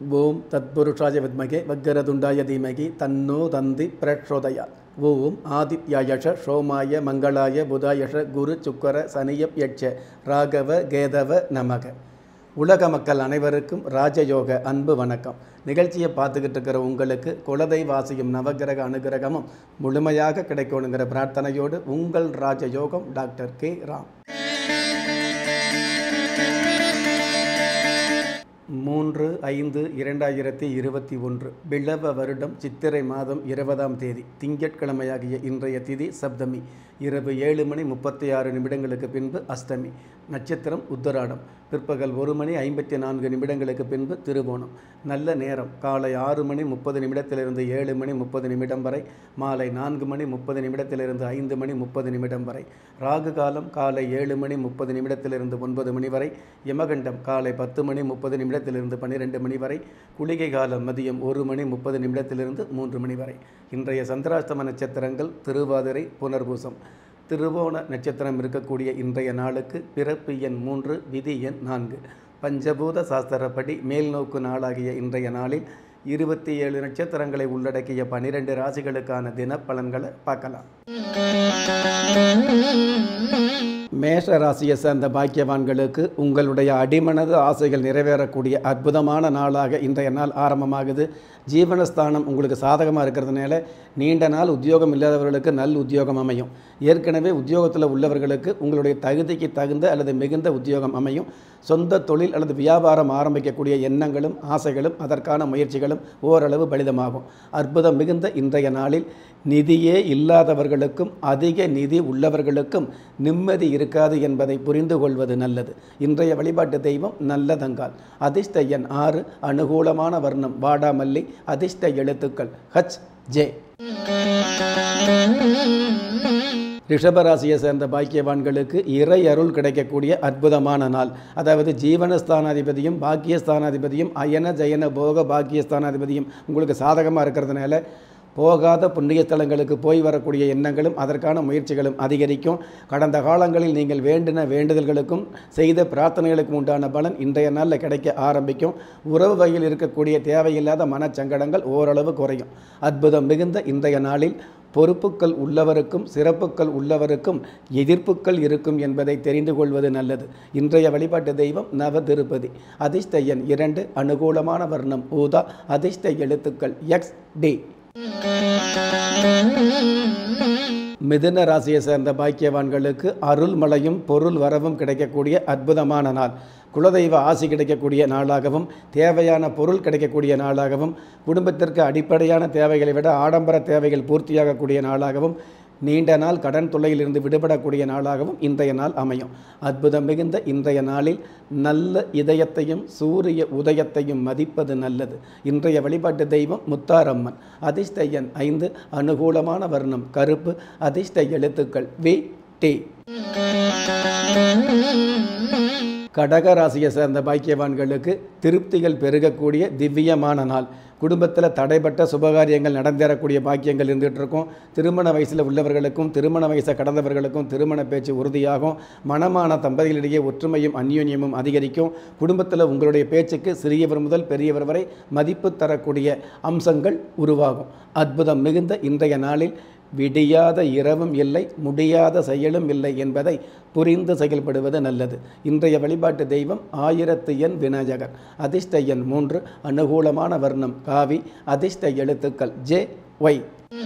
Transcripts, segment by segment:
ஓம் தத்புருஷாய வித்மகே வக்கரதுண்டாய தீமகி தன்னோ தந்தி பிரச்சோதயா ஓம் ஆதித்யாயஷ சோமாய மங்களாய புதாயஷ குரு சுக்கர சனியப் யட்ச ராகவ கேதவ நமக உலக மக்கள் அனைவருக்கும் ராஜயோக அன்பு வணக்கம் நிகழ்ச்சியை பார்த்துக்கிட்டு இருக்கிற உங்களுக்கு குலதெய்வாசியும் நவகிரக அனுகிரகமும் முழுமையாக கிடைக்கணுங்கிற பிரார்த்தனையோடு உங்கள் ராஜயோகம் டாக்டர் கே ராம் மூன்று ஐந்து இரண்டாயிரத்தி இருபத்தி ஒன்று பிளவ வருடம் சித்திரை மாதம் இருபதாம் தேதி திங்கட்கிழமையாகிய இன்றைய திதி சப்தமி இரவு ஏழு மணி முப்பத்தி ஆறு நிமிடங்களுக்கு பின்பு அஷ்டமி நட்சத்திரம் உத்தராடம் பிற்பகல் ஒரு மணி ஐம்பத்தி நான்கு நிமிடங்களுக்கு பின்பு திருவோணம் நல்ல நேரம் காலை ஆறு மணி முப்பது நிமிடத்திலிருந்து ஏழு மணி முப்பது நிமிடம் வரை மாலை நான்கு மணி முப்பது நிமிடத்திலிருந்து ஐந்து மணி முப்பது நிமிடம் வரை ராகு காலம் காலை ஏழு மணி முப்பது நிமிடத்திலிருந்து ஒன்பது மணி வரை யமகண்டம் காலை பத்து மணி முப்பது நிமிடத்திலிருந்து பன்னிரெண்டு மணி வரை குளிகை காலம் மதியம் ஒரு மணி முப்பது நிமிடத்திலிருந்து மூன்று மணி வரை இன்றைய சந்திராஷ்டம நட்சத்திரங்கள் திருவாதிரை புனர்பூசம் திருவோண நட்சத்திரம் இருக்கக்கூடிய இன்றைய நாளுக்கு பிறப்பு எண் மூன்று விதி எண் நான்கு பஞ்சபூத சாஸ்திரப்படி மேல்நோக்கு நாளாகிய இன்றைய நாளில் இருபத்தி ஏழு நட்சத்திரங்களை உள்ளடக்கிய பனிரெண்டு ராசிகளுக்கான தினப்பலன்களை பார்க்கலாம் மேஷ ராசியை சேர்ந்த பாக்கியவான்களுக்கு உங்களுடைய அடிமனது ஆசைகள் நிறைவேறக்கூடிய அற்புதமான நாளாக இன்றைய நாள் ஆரம்பமாகுது ஜீவனஸ்தானம் உங்களுக்கு சாதகமாக இருக்கிறதுனால நீண்ட நாள் உத்தியோகம் இல்லாதவர்களுக்கு நல் உத்தியோகம் அமையும் ஏற்கனவே உத்தியோகத்தில் உள்ளவர்களுக்கு உங்களுடைய தகுதிக்கு தகுந்த அல்லது மிகுந்த உத்தியோகம் அமையும் சொந்த தொழில் அல்லது வியாபாரம் ஆரம்பிக்கக்கூடிய எண்ணங்களும் ஆசைகளும் அதற்கான முயற்சிகளும் ஓரளவு பலிதமாகும் அற்புதம் மிகுந்த இன்றைய நாளில் நிதியே இல்லாதவர்களுக்கும் அதிக நிதி உள்ளவர்களுக்கும் நிம்மதி இருக்காது என்பதை புரிந்து கொள்வது நல்லது இன்றைய வழிபாட்டு தெய்வம் நல்லதங்கால் அதிர்ஷ்ட எண் ஆறு அனுகூலமான வர்ணம் வாடாமல்லி அதிர்ஷ்ட எழுத்துக்கள் ஹச் ஜே ரிஷபராசியை சேர்ந்த பாக்கியவான்களுக்கு இறை அருள் கிடைக்கக்கூடிய அற்புதமான நாள் அதாவது ஜீவனஸ்தானாதிபதியும் பாக்கியஸ்தானாதிபதியும் அயன ஜயன போக பாக்கியஸ்தானாதிபதியும் உங்களுக்கு சாதகமாக இருக்கிறதுனால போகாத புண்ணிய ஸ்தலங்களுக்கு போய் வரக்கூடிய எண்ணங்களும் அதற்கான முயற்சிகளும் அதிகரிக்கும் கடந்த காலங்களில் நீங்கள் வேண்டின வேண்டுதல்களுக்கும் செய்த பிரார்த்தனைகளுக்கும் உண்டான பலன் இன்றைய நாளில் கிடைக்க ஆரம்பிக்கும் உறவு வகையில் இருக்கக்கூடிய தேவையில்லாத மனச்சங்கடங்கள் ஓரளவு குறையும் அற்புதம் மிகுந்த இன்றைய நாளில் பொறுப்புகள் உள்ளவருக்கும் சிறப்புகள் உள்ளவருக்கும் எதிர்ப்புகள் இருக்கும் என்பதை தெரிந்து கொள்வது நல்லது இன்றைய வழிபாட்டு தெய்வம் நவ திருப்பதி அதிர்ஷ்ட எண் இரண்டு அனுகூலமான வர்ணம் ஊதா அதிர்ஷ்ட எழுத்துக்கள் எக்ஸ் டி மிதுன ராசியை சேர்ந்த பாக்கியவான்களுக்கு அருள் மழையும் பொருள் வரவும் கிடைக்கக்கூடிய அற்புதமான நாள் குலதெய்வ ஆசி கிடைக்கக்கூடிய நாளாகவும் தேவையான பொருள் கிடைக்கக்கூடிய நாளாகவும் குடும்பத்திற்கு அடிப்படையான தேவைகளை விட ஆடம்பர தேவைகள் பூர்த்தியாகக்கூடிய நாளாகவும் நீண்ட நாள் கடன் தொல்லையிலிருந்து விடுபடக்கூடிய நாளாகவும் இன்றைய நாள் அமையும் அற்புதம் மிகுந்த இன்றைய நாளில் நல்ல இதயத்தையும் சூரிய உதயத்தையும் மதிப்பது நல்லது இன்றைய வழிபாட்டு தெய்வம் முத்தாரம்மன் அதிர்ஷ்ட எண் ஐந்து அனுகூலமான வர்ணம் கருப்பு அதிர்ஷ்ட எழுத்துக்கள் வி டி கடக ராசியை சேர்ந்த பாக்கியவான்களுக்கு திருப்திகள் பெருகக்கூடிய திவ்யமான நாள் குடும்பத்தில் தடைப்பட்ட சுபகாரியங்கள் நடந்தேறக்கூடிய பாக்கியங்கள் இருந்துகிட்டு இருக்கும் திருமண வயசில் உள்ளவர்களுக்கும் திருமண வயசை கடந்தவர்களுக்கும் திருமண பேச்சு உறுதியாகும் மனமான தம்பதிகளிடையே ஒற்றுமையும் அந்யோன்யமும் அதிகரிக்கும் குடும்பத்தில் உங்களுடைய பேச்சுக்கு சிறியவர் முதல் பெரியவர் வரை மதிப்பு தரக்கூடிய அம்சங்கள் உருவாகும் அற்புதம் மிகுந்த இன்றைய நாளில் விடியாத இரவும் இல்லை முடியாத செயலும் இல்லை என்பதை புரிந்து செயல்படுவது நல்லது இன்றைய வழிபாட்டு தெய்வம் ஆயிரத்து எண் விநாயகர் அதிர்ஷ்ட எண் மூன்று அனுகூலமான வர்ணம் காவி அதிர்ஷ்ட எழுத்துக்கள் ஜே ஒய்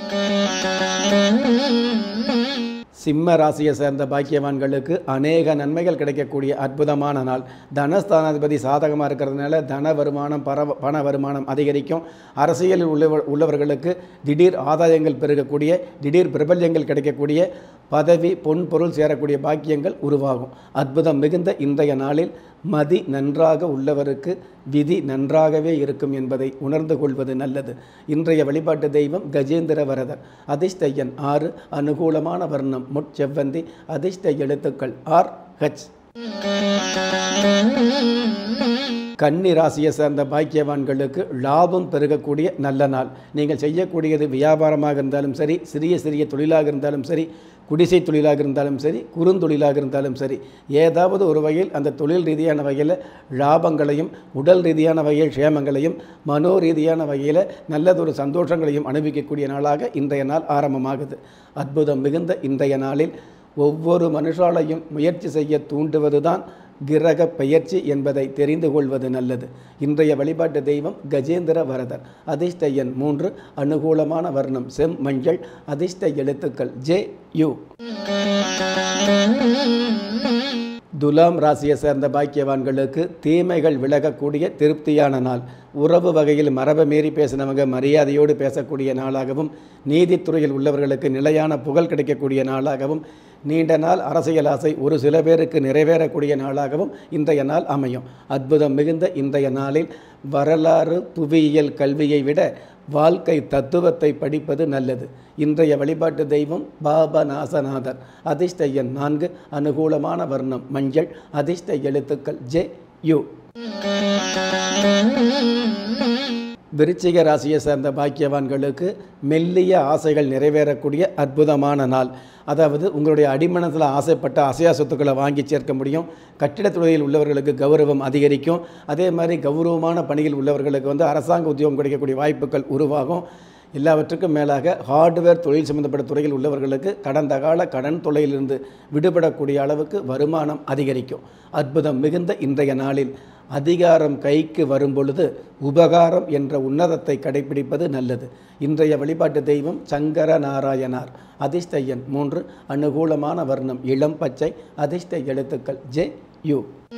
சிம்ம ராசியை சேர்ந்த பாக்கியவான்களுக்கு அநேக நன்மைகள் கிடைக்கக்கூடிய அற்புதமான நாள் தனஸ்தானாதிபதி சாதகமாக இருக்கிறதுனால தன வருமானம் பர பண வருமானம் அதிகரிக்கும் அரசியலில் உள்ள உள்ளவர்களுக்கு திடீர் ஆதாயங்கள் பெருகக்கூடிய திடீர் பிரபல்யங்கள் கிடைக்கக்கூடிய பதவி பொன் பொருள் சேரக்கூடிய பாக்கியங்கள் உருவாகும் அற்புதம் மிகுந்த இன்றைய நாளில் மதி நன்றாக உள்ளவருக்கு விதி நன்றாகவே இருக்கும் என்பதை உணர்ந்து கொள்வது நல்லது இன்றைய வழிபாட்டு தெய்வம் கஜேந்திர வரதர் அதிர்ஷ்ட எண் ஆறு அனுகூலமான வர்ணம் முட்செவ்வந்தி அதிர்ஷ்ட எழுத்துக்கள் ஆர் ஹச் கன்னி ராசியை சேர்ந்த பாக்கியவான்களுக்கு லாபம் பெருகக்கூடிய நல்ல நாள் நீங்கள் செய்யக்கூடியது வியாபாரமாக இருந்தாலும் சரி சிறிய சிறிய தொழிலாக இருந்தாலும் சரி குடிசை தொழிலாக இருந்தாலும் சரி குறுந்தொழிலாக இருந்தாலும் சரி ஏதாவது ஒரு வகையில் அந்த தொழில் ரீதியான வகையில் லாபங்களையும் உடல் ரீதியான வகையில் க்ஷேமங்களையும் மனோ ரீதியான வகையில் நல்லதொரு சந்தோஷங்களையும் அனுபவிக்கக்கூடிய நாளாக இன்றைய நாள் ஆரம்பமாகுது அற்புதம் மிகுந்த இன்றைய நாளில் ஒவ்வொரு மனுஷாலையும் முயற்சி செய்ய தூண்டுவதுதான் கிரக பெயர்ச்சி என்பதை தெரிந்து கொள்வது நல்லது இன்றைய வழிபாட்டு தெய்வம் கஜேந்திர வரதர் அதிர்ஷ்ட எண் மூன்று அனுகூலமான வர்ணம் செம் மஞ்சள் அதிர்ஷ்ட எழுத்துக்கள் ஜே யு துலாம் ராசியை சேர்ந்த பாக்கியவான்களுக்கு தீமைகள் விலகக்கூடிய திருப்தியான நாள் உறவு வகையில் மரபை மீறி பேசினவங்க மரியாதையோடு பேசக்கூடிய நாளாகவும் நீதித்துறையில் உள்ளவர்களுக்கு நிலையான புகழ் கிடைக்கக்கூடிய நாளாகவும் நீண்ட நாள் அரசியல் ஆசை ஒரு சில பேருக்கு நிறைவேறக்கூடிய நாளாகவும் இன்றைய நாள் அமையும் அற்புதம் மிகுந்த இன்றைய நாளில் வரலாறு புவியியல் கல்வியை விட வாழ்க்கை தத்துவத்தை படிப்பது நல்லது இன்றைய வழிபாட்டு தெய்வம் பாபநாசநாதர் அதிர்ஷ்ட எண் நான்கு அனுகூலமான வர்ணம் மஞ்சள் அதிர்ஷ்ட எழுத்துக்கள் ஜே யு விருச்சிக ராசியை சேர்ந்த பாக்கியவான்களுக்கு மெல்லிய ஆசைகள் நிறைவேறக்கூடிய அற்புதமான நாள் அதாவது உங்களுடைய அடிமனத்தில் ஆசைப்பட்ட அசையா சொத்துக்களை வாங்கி சேர்க்க முடியும் கட்டிடத் துறையில் உள்ளவர்களுக்கு கௌரவம் அதிகரிக்கும் அதே மாதிரி கௌரவமான பணியில் உள்ளவர்களுக்கு வந்து அரசாங்க உத்தியோகம் கிடைக்கக்கூடிய வாய்ப்புகள் உருவாகும் எல்லாவற்றுக்கும் மேலாக ஹார்ட்வேர் தொழில் சம்பந்தப்பட்ட துறையில் உள்ளவர்களுக்கு கடந்த கால கடன் தொல்லையிலிருந்து விடுபடக்கூடிய அளவுக்கு வருமானம் அதிகரிக்கும் அற்புதம் மிகுந்த இன்றைய நாளில் அதிகாரம் கைக்கு வரும்பொழுது உபகாரம் என்ற உன்னதத்தை கடைபிடிப்பது நல்லது இன்றைய வழிபாட்டு தெய்வம் சங்கர நாராயணார் அதிர்ஷ்ட எண் மூன்று அனுகூலமான வர்ணம் இளம் பச்சை அதிர்ஷ்ட எழுத்துக்கள் ஜே யு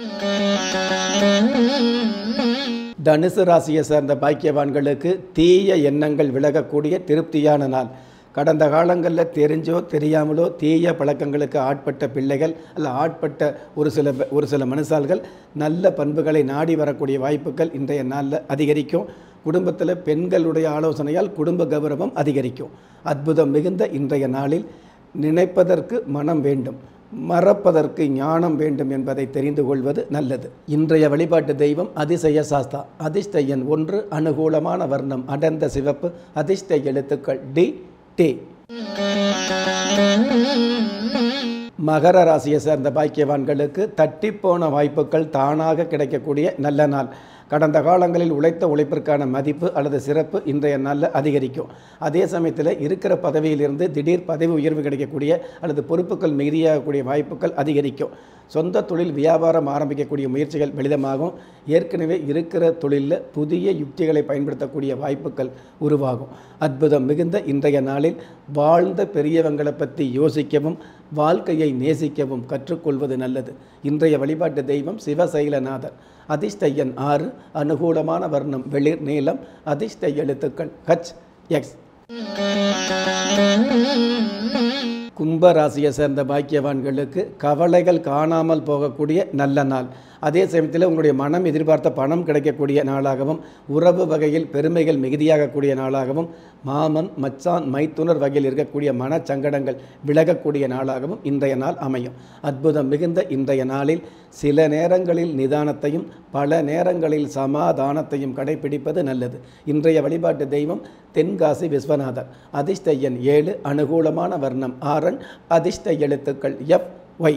தனுசு ராசியை சேர்ந்த பாக்கியவான்களுக்கு தீய எண்ணங்கள் விலகக்கூடிய திருப்தியான நாள் கடந்த காலங்களில் தெரிஞ்சோ தெரியாமலோ தீய பழக்கங்களுக்கு ஆட்பட்ட பிள்ளைகள் அல்ல ஆட்பட்ட ஒரு சில ப- ஒரு சில மனுஷால்கள் நல்ல பண்புகளை நாடி வரக்கூடிய வாய்ப்புகள் இன்றைய நாளில் அதிகரிக்கும் குடும்பத்தில் பெண்களுடைய ஆலோசனையால் குடும்ப கௌரவம் அதிகரிக்கும் அற்புதம் மிகுந்த இன்றைய நாளில் நினைப்பதற்கு மனம் வேண்டும் மறப்பதற்கு ஞானம் வேண்டும் என்பதை தெரிந்து கொள்வது நல்லது இன்றைய வழிபாட்டு தெய்வம் அதிசய சாஸ்தா அதிர்ஷ்ட எண் ஒன்று அனுகூலமான வர்ணம் அடர்ந்த சிவப்பு அதிர்ஷ்ட எழுத்துக்கள் டி டி மகர ராசியை சேர்ந்த பாக்கியவான்களுக்கு தட்டிப்போன வாய்ப்புகள் தானாக கிடைக்கக்கூடிய நல்ல நாள் கடந்த காலங்களில் உழைத்த உழைப்பிற்கான மதிப்பு அல்லது சிறப்பு இன்றைய நாளில் அதிகரிக்கும் அதே சமயத்தில் இருக்கிற பதவியிலிருந்து திடீர் பதவி உயர்வு கிடைக்கக்கூடிய அல்லது பொறுப்புகள் மிகுதியாகக்கூடிய வாய்ப்புகள் அதிகரிக்கும் சொந்த தொழில் வியாபாரம் ஆரம்பிக்கக்கூடிய முயற்சிகள் வெளிதமாகும் ஏற்கனவே இருக்கிற தொழிலில் புதிய யுக்திகளை பயன்படுத்தக்கூடிய வாய்ப்புகள் உருவாகும் அற்புதம் மிகுந்த இன்றைய நாளில் வாழ்ந்த பெரியவங்களை பற்றி யோசிக்கவும் வாழ்க்கையை நேசிக்கவும் கற்றுக்கொள்வது நல்லது இன்றைய வழிபாட்டு தெய்வம் சிவசைலநாதர் அதிர்ஷ்ட எண் ஆறு அனுகூலமான வர்ணம் வெளிர் நீளம் அதிர்ஷ்ட எழுத்துக்கள் ஹச் எக்ஸ் கும்ப ராசியை சேர்ந்த பாக்கியவான்களுக்கு கவலைகள் காணாமல் போகக்கூடிய நல்ல நாள் அதே சமயத்தில் உங்களுடைய மனம் எதிர்பார்த்த பணம் கிடைக்கக்கூடிய நாளாகவும் உறவு வகையில் பெருமைகள் மிகுதியாகக்கூடிய நாளாகவும் மாமன் மச்சான் மைத்துனர் வகையில் இருக்கக்கூடிய மனச்சங்கடங்கள் விலகக்கூடிய நாளாகவும் இன்றைய நாள் அமையும் அற்புதம் மிகுந்த இன்றைய நாளில் சில நேரங்களில் நிதானத்தையும் பல நேரங்களில் சமாதானத்தையும் கடைபிடிப்பது நல்லது இன்றைய வழிபாட்டு தெய்வம் தென்காசி விஸ்வநாதர் அதிர்ஷ்ட எண் ஏழு அனுகூலமான வர்ணம் ஆரன் அதிர்ஷ்ட எழுத்துக்கள் எஃப் ஒய்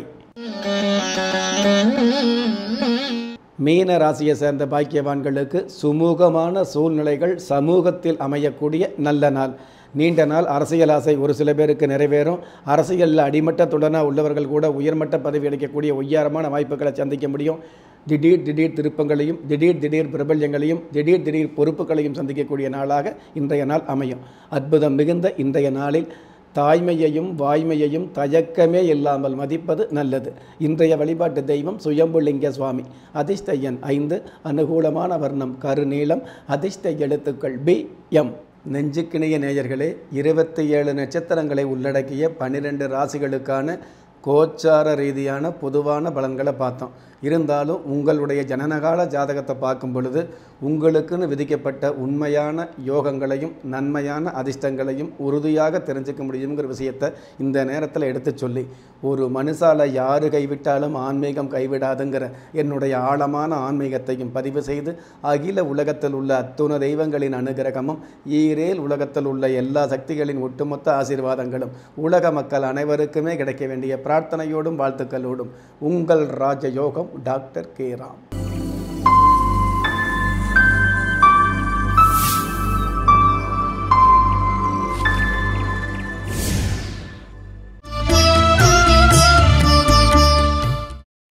மீன ராசியை சேர்ந்த பாக்கியவான்களுக்கு சுமூகமான சூழ்நிலைகள் சமூகத்தில் அமையக்கூடிய நல்ல நாள் நீண்ட நாள் அரசியல் ஆசை ஒரு சில பேருக்கு நிறைவேறும் அரசியலில் அடிமட்டத்துடனாக உள்ளவர்கள் கூட உயர்மட்ட பதவி அளிக்கக்கூடிய ஒய்யாரமான வாய்ப்புகளை சந்திக்க முடியும் திடீர் திடீர் திருப்பங்களையும் திடீர் திடீர் பிரபல்யங்களையும் திடீர் திடீர் பொறுப்புகளையும் சந்திக்கக்கூடிய நாளாக இன்றைய நாள் அமையும் அற்புதம் மிகுந்த இன்றைய நாளில் தாய்மையையும் வாய்மையையும் தயக்கமே இல்லாமல் மதிப்பது நல்லது இன்றைய வழிபாட்டு தெய்வம் சுயம்புலிங்க சுவாமி அதிர்ஷ்ட எண் ஐந்து அனுகூலமான வர்ணம் கருநீளம் அதிர்ஷ்ட எழுத்துக்கள் பி எம் நெஞ்சுக்கிணைய நேயர்களே இருபத்தி ஏழு நட்சத்திரங்களை உள்ளடக்கிய பன்னிரெண்டு ராசிகளுக்கான கோச்சார ரீதியான பொதுவான பலன்களை பார்த்தோம் இருந்தாலும் உங்களுடைய ஜனனகால ஜாதகத்தை பார்க்கும் பொழுது உங்களுக்குன்னு விதிக்கப்பட்ட உண்மையான யோகங்களையும் நன்மையான அதிர்ஷ்டங்களையும் உறுதியாக தெரிஞ்சுக்க முடியுங்கிற விஷயத்தை இந்த நேரத்தில் எடுத்து சொல்லி ஒரு மனுஷால யாரு கைவிட்டாலும் ஆன்மீகம் கைவிடாதுங்கிற என்னுடைய ஆழமான ஆன்மீகத்தையும் பதிவு செய்து அகில உலகத்தில் உள்ள அத்துண தெய்வங்களின் அனுகிரகமும் ஈரேல் உலகத்தில் உள்ள எல்லா சக்திகளின் ஒட்டுமொத்த ஆசீர்வாதங்களும் உலக மக்கள் அனைவருக்குமே கிடைக்க வேண்டிய பிரார்த்தனையோடும் வாழ்த்துக்களோடும் உங்கள் ராஜயோகம் டாக்டர் கே ராம்